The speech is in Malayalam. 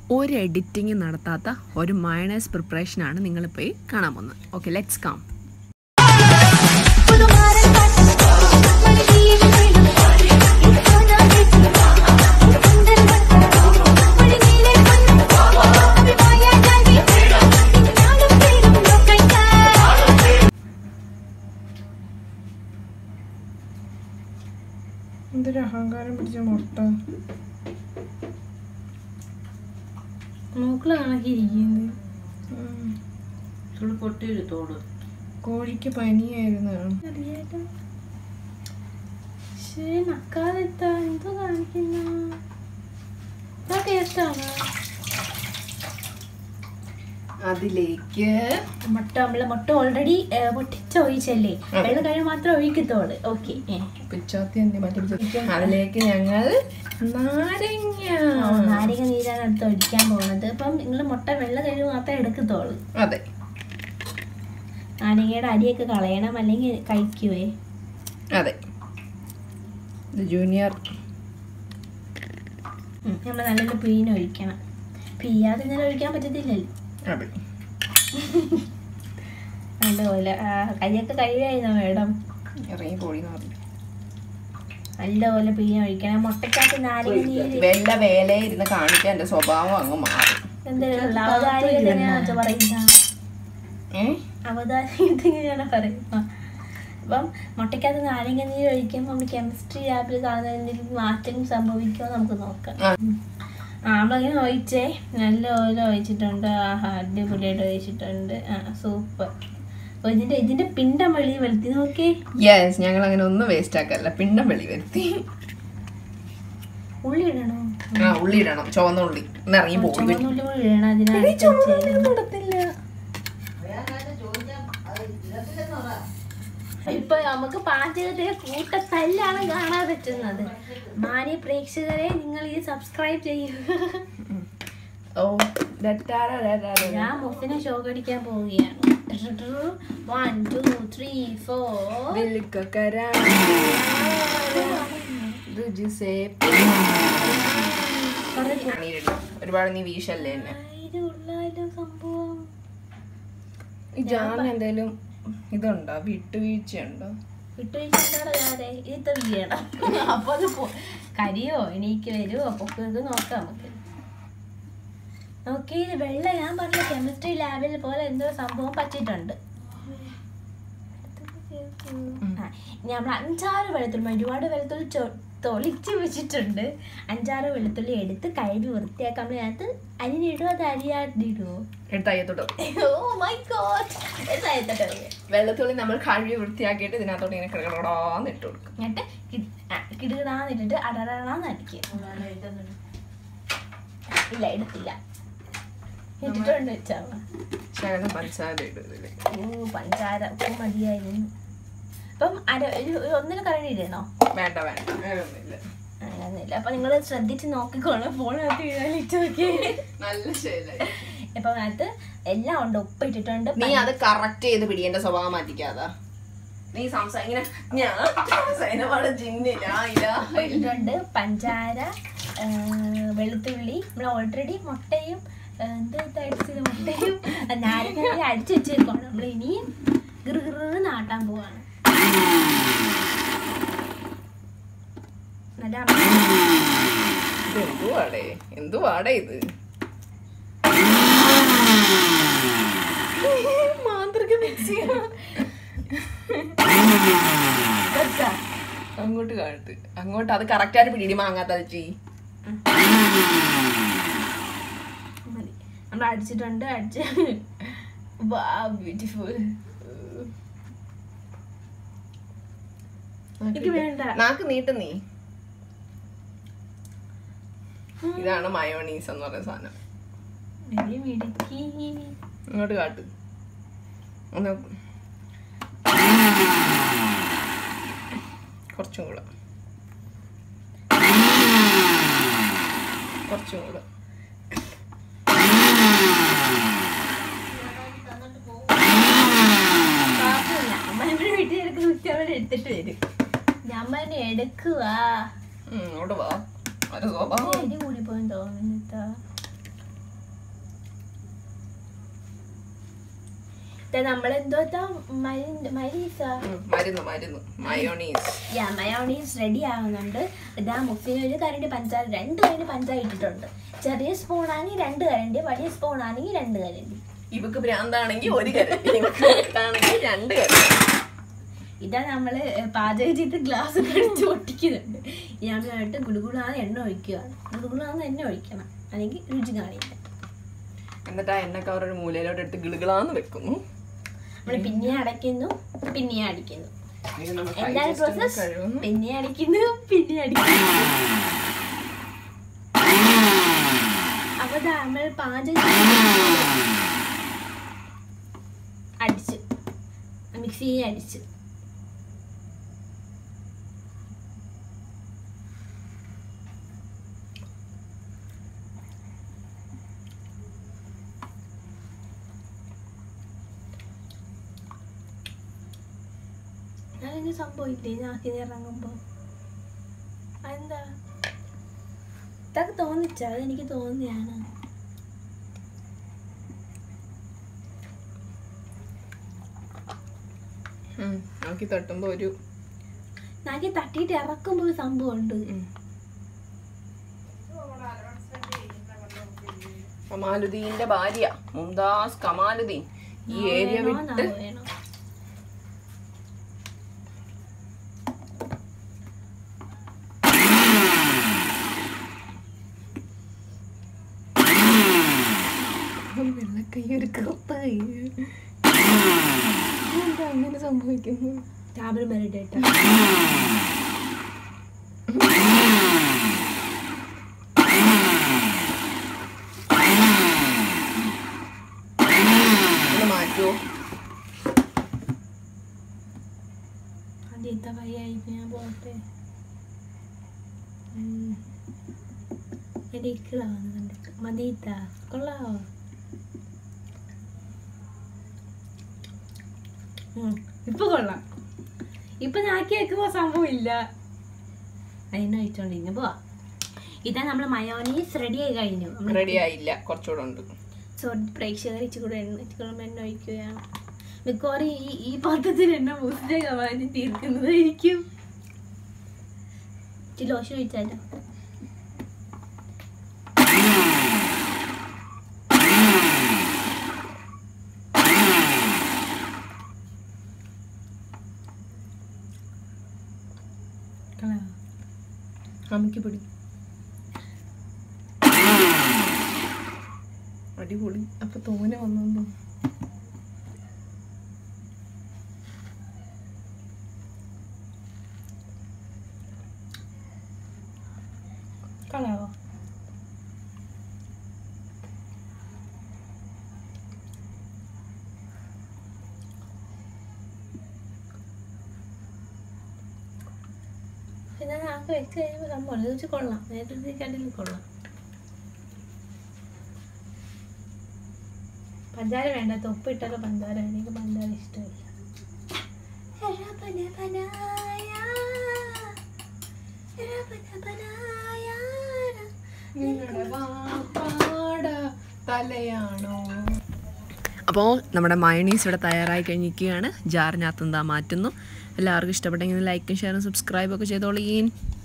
ഒരു എഡിറ്റിംഗ് നടത്താത്ത ഒരു മയണൈസ് പ്രിപ്പറേഷനാണ് നിങ്ങളിപ്പോൾ ഈ കാണാൻ പോകുന്നത് ഓക്കെ ലെറ്റ്സ് കാം എന്തൊരു അഹങ്കാരം പിടിച്ച മുട്ട മൂക്കില് കണക്കിരിക്കുന്നത് പൊട്ടിയൊരു തോട് കോഴിക്ക് പനിയായിരുന്നു അറിയാലോ ശരി നക്കാതെത്താ എന്തോ കാണിക്കുന്ന ടേസ്റ്റാണ് അതിലേക്ക് മുട്ട നമ്മള് മുട്ട ഓൾറെഡി പൊട്ടിച്ച് ഒഴിച്ചല്ലേ വെള്ളം കഴിവ് മാത്രം ഒഴിക്കത്തോള് ഓക്കെ പിച്ചാത്തി തന്നെ മറ്റേ പിച്ചാത്തി. അതിലേക്ക് ഞങ്ങൾ നാരങ്ങ നാരങ്ങ നീരാണ് അടുത്ത് ഒഴിക്കാൻ പോകുന്നത് അപ്പം നിങ്ങൾ മുട്ട വെള്ളം കഴിവ് മാത്രമേ എടുക്കത്തോളൂ അതെ നാരങ്ങയുടെ അരിയൊക്കെ കളയണം അല്ലെങ്കിൽ കഴിക്കുവേ അതെ ഇത് ജൂനിയർ നമ്മൾ നല്ലൊരു പിഴിന് ഒഴിക്കണം പിഴിയാതെ ഇങ്ങനെ ഒഴിക്കാൻ പറ്റത്തില്ലല്ലോ അതെ നല്ലപോലെ ആ, കൈയൊക്കെ കഴിയായിരുന്നു മേഡം ഇറങ്ങി കോഴി എന്ന് പറഞ്ഞു നല്ലപോലെ പിഴിഞ്ഞ് ഒഴിക്കണം മുട്ടക്കകത്ത് നാരങ്ങ നീര് വെള്ള വേല ഇരുന്ന് കാണിക്കാൻ എന്റെ സ്വഭാവം അങ്ങ് മാറും എന്തെങ്കിലും അവതാരികതനെയാണോ പറയുന്ന ഏ അവതാരികതനെയാണ് പറയുന്നത് അപ്പം മുട്ടക്കകത്ത് നാരങ്ങ നീര് ഒഴിക്കുമ്പോൾ നമ്മൾ കെമിസ്ട്രി ലാബിൽ കാണുന്ന എന്തെങ്കിലും മാറ്റം സംഭവിക്കുമോ നമുക്ക് നോക്കാം ആ. ആ നമ്മളിങ്ങനെ ഒഴിച്ചേ നല്ലപോലെ ഒഴിച്ചിട്ടുണ്ട് ആഹാ അടിപൊളിയായിട്ട് ഒഴിച്ചിട്ടുണ്ട് ആ സൂപ്പർ അപ്പോൾ ഇതിൻ്റെ ഇതിൻ്റെ പിണ്ടം വെളി വെളുത്തി നോക്കി യെസ് ഞങ്ങൾ അങ്ങനെ ഒന്നും വേസ്റ്റ് ആക്കല്ല പിണ്ടം വെളി വരുത്തി ഉള്ളി ഇടണോ ആ ഉള്ളി ഇടണം ചുവന്ന ഉള്ളി ഒന്ന് ഇറങ്ങി പോയി ചുവന്നുള്ളി കൂടി ഇടണം അതിനകത്ത് ഇടത്തില്ല ഇപ്പൊ നമുക്ക് പാചകത്തിലെ കൂട്ടത്തല്ലാണ് കാണാൻ പറ്റുന്നത് മാന്യ പ്രേക്ഷകരെ നിങ്ങൾ ഈ സബ്സ്ക്രൈബ് ചെയ്യുക ഓ ഡറ്റാര ഡറ്റാര. ഞാൻ മുഫിനെ ഷോ കടിക്കാൻ പോവുകയാണ് വൺ ടു ത്രീ ഫോർ വിൽക്കക്കര രുചിസേ പണിയിടണം. ഒരുപാട് നീ വീശല്ലേ എന്നെ സംഭവം ഈ ജാറിന് എന്തേലും ഇതുണ്ടോ വിട്ടുവീഴ്ചയുണ്ടോ വിട്ടുവീഴ്ച ഇത് വീഴണം അപ്പൊ അത് പോ- കരിയോ എണീക്ക് വരുമോ പൊക്കുന്നത് നോക്കാം നമുക്ക് നോക്കി വെള്ള ഞാൻ പറഞ്ഞ കെമിസ്ട്രി ലാബിൽ പോലെ എന്തോ സംഭവം പറ്റിയിട്ടുണ്ട് ആ, ഇനി നമ്മൾ അഞ്ചാറ് വെളുത്തുള്ളി ഒരുപാട് വെളുത്തുള്ളി ചൊ- തൊളിച്ച് വെച്ചിട്ടുണ്ട് അഞ്ചാറ് വെളുത്തുള്ളി എടുത്ത് കഴുകി വൃത്തിയാക്കാൻ നമ്മൾ അതിനകത്ത് അരിഞ്ഞിടുമോ അത് അരിയാട്ടിടുമോ എടുത്ത് അയ്യത്തോട്ടോ ഓ മൈ ഗോഡ് എന്തായിട്ടോ വെള്ളത്തുള്ളി നമ്മൾ കഴുകി വൃത്തിയാക്കിയിട്ട് ഇതിനകത്തോട്ട് ഇങ്ങനെ കിടക്കടാന്ന് ഇട്ട് കൊടുക്കും എന്നിട്ട് കി- ആ, കിടുകിടാന്നിട്ടിട്ട് അടറാന്ന് അടിക്കുക ഇല്ല എടുത്തില്ല ഇട്ടിട്ടുണ്ട് വെച്ചാ ശകലം പഞ്ചസാര ഇടും ഇതില് ഓ പഞ്ചാര ഉപ്പ് മതിയായിരുന്നു അപ്പം അര ഒരു ഒരു ഒന്നര കറണ്ടി ഇടണോ വേണ്ട വേണ്ട വേറൊന്നുമില്ല അങ്ങനെയൊന്നുമില്ല അപ്പൊ നിങ്ങൾ ശ്രദ്ധിച്ച് നോക്കിക്കോണം ഫോണിനകത്ത് വീഴാലിട്ട് നോക്കി നല്ല ശൈലായി ഇപ്പൊ അതിനകത്ത് എല്ലാം ഉണ്ട് ഉപ്പ് ഇട്ടിട്ടുണ്ട് നീ അത് കറക്റ്റ് ചെയ്ത് പിടിയേണ്ട സ്വഭാവം മാറ്റിക്കാതാ നീ സംസാ ഇങ്ങനെ ഞാൻ സൈനപാട് ജിന്നില്ല ഇല്ല ഇട്ടിട്ടുണ്ട് പഞ്ചാര ആ, വെളുത്തുള്ളി നമ്മൾ ഓൾറെഡി മുട്ടയും ആ, എന്ത് അടിച്ചത് മുട്ടയും നാരങ്ങ അടിച്ചു വെച്ചേക്കാണ് നമ്മൾ ഇനിയും ഗിർ ഗിർ നാട്ടാൻ പോവാണ് നല്ല ഇത് എന്തുവാടേ എന്തുവാടേ ഇത് മാന്ത്രിക മിക്സി അങ്ങോട്ട് കാണിട്ട് അങ്ങോട്ട് അത് കറക്റ്റ് ആയിട്ട് പിടിയിടി മാങ്ങാത്ത ചീ മതി നമ്മൾ അടിച്ചിട്ടുണ്ട് അടിച്ച് വാ ബ്യൂട്ടിഫുൾ എനിക്ക് വേണ്ട നാക്ക് നീട്ട് നീ ഇതാണ് മയോണീസ് എന്ന് പറയുന്ന സാധനം വെരി മിടുക്കി ഇങ്ങോട്ട് കാട്ട് ഒന്ന് കുറച്ചും കൂടെ കുറച്ചും കൂടെ കുഴപ്പമില്ല അമ്മ നമ്മുടെ വീട്ടിൽ എടുക്കുന്ന കുത്തി അവിടെ എടുത്തിട്ട് വരും ഞമ്മനെ എടുക്കുക ഉം, ഇങ്ങോട്ട് വാ ഒരു സ്വഭാവം എരി കൂടി പോയെന്ന് തോന്നുന്നു നമ്മളെന്തോ മരീസ ഉം, മരുന്ന് മരുന്ന് മയോണീസ് യാ മയോണീസ് റെഡി ആവുന്നുണ്ട് ഇതാ മുഫിന് ഒരു കരണ്ടി പഞ്ചാര രണ്ട് കരണ്ടി പഞ്ചാര ഇട്ടിട്ടുണ്ട് ചെറിയ സ്പൂൺ ആണെങ്കിൽ രണ്ട് കരണ്ടി വലിയ സ്പൂൺ ആണെങ്കിൽ രണ്ട് കരണ്ടി ഇവക്ക് ഭ്രാന്താണെങ്കിൽ ഒരു കരണ്ടി ഇവക്ക് ആണെങ്കിൽ രണ്ട് കരണ്ടി ഇതാ നമ്മള് പാചകം ചെയ്ത് ഗ്ലാസ് കടിച്ച് പൊട്ടിക്കുന്നുണ്ട് ഞാനായിട്ട് ഗുളുഗുളാന്ന് എണ്ണ ഒഴിക്കുകയാണ് ഗുളുഗുളാന്ന് എണ്ണ ഒഴിക്കണം അല്ലെങ്കിൽ രുചി കാണില്ല എന്നിട്ട് ആ എണ്ണ കവർ ഒരു മൂലയിലോട്ട് എടുത്ത് ഗിളുകളാന്ന് വെക്കുന്നു നമ്മൾ പിന്നെ അടയ്ക്കുന്നു പിന്നെ അടിക്കുന്നു ഇത് നമ്മൾ കൈ എന്താണ് just ഒന്ന് പ്രോസസ് കഴുകുന്നു പിന്നെ അടിക്കുന്നു പിന്നെ അടിക്കുന്നു അപ്പൊ ദാ നമ്മൾ പാചകം ചെയ്ത് അടിച്ചു മിക്സിയിൽ അടിച്ചു അതിന് സംഭവിക്കില്ലേ നാക്കിന് ഇറങ്ങുമ്പോ അതെന്താ ഇതൊക്കെ തോന്നിച്ച അതെനിക്ക് തോന്നിയാണ് ഉം, നോക്കി തട്ടുമ്പോ ഒരു നാക്കി തട്ടിയിട്ട് ഇറക്കുമ്പോ ഒരു സംഭവം ഉണ്ട് ഉം. കമാലുദ്ദീന്റെ ഭാര്യ മുംതാസ് കമാലുദ്ദീൻ ഈ ഏരിയ വേണോ, വിട്ട് നാളെ വേണോ? വെള്ളക്കൈ ഒരു കറുത്ത കൈ എന്താ അങ്ങനെ സംഭവിക്കുന്നു ടാബിൾ മെറിഡേറ്റർ ഒന്ന് മാറ്റുമോ ആദ്യത്തെ കൈയായിട്ട് ഞാൻ പോട്ടെ ഉം. എന്റെ ഇക്കളാവുന്നുണ്ട് മതിയിത്ത കൊള്ളാവോ ഉം. ഇപ്പൊ കൊള്ളാം ഇപ്പൊ ഞാക്കി വെക്കുമ്പോ സംഭവം ഇല്ല അതിനെ വെച്ചോണ്ടിരിക്കുന്നു പോവാ ഇതാ നമ്മള് മയോനീസ് റെഡി ആയി കഴിഞ്ഞു നമ്മള് റെഡി ആയില്ല കുറച്ചുകൂടെ ഉണ്ട് സോറി പ്രേക്ഷകർ ഇച്ചിരി എണ്ണ ഇച്ചിരി എണ്ണ ഒഴിക്കുകയാണ് മിക്കവാറും ഈ ഈ പാത്രത്തിൽ എണ്ണ മുസ്ലിം കമാനി തീർക്കുന്നതായിരിക്കും ഇച്ചിരി ലോഷൻ ഒഴിച്ചാലോ അമ്മയ്ക്ക് പിടി അടിപൊളി അപ്പൊ തോനെ വന്നു കളാവോ പിന്നെ നാക്ക് വെച്ച് കഴിയുമ്പോൾ സംഭവം ഇത് വെച്ച് കൊള്ളാം നേരത്തെ കണ്ടിൽ കൊള്ളാം പഞ്ചാര വേണ്ട തൊപ്പിട്ടൊക്കെ പഞ്ചാര എനിക്ക് പഞ്ചാര ഇഷ്ടമില്ല തലയാണോ അപ്പോൾ നമ്മുടെ മയണീസ് ഇവിടെ തയ്യാറായി കഴിഞ്ഞിരിക്കുകയാണ് ജാറിനകത്ത് എന്താ മാറ്റുന്നു എല്ലാവർക്കും ഇഷ്ടപ്പെട്ടെങ്കിൽ ലൈക്കും ഷെയറും സബ്സ്ക്രൈബൊക്കെ ചെയ്തോളീൻ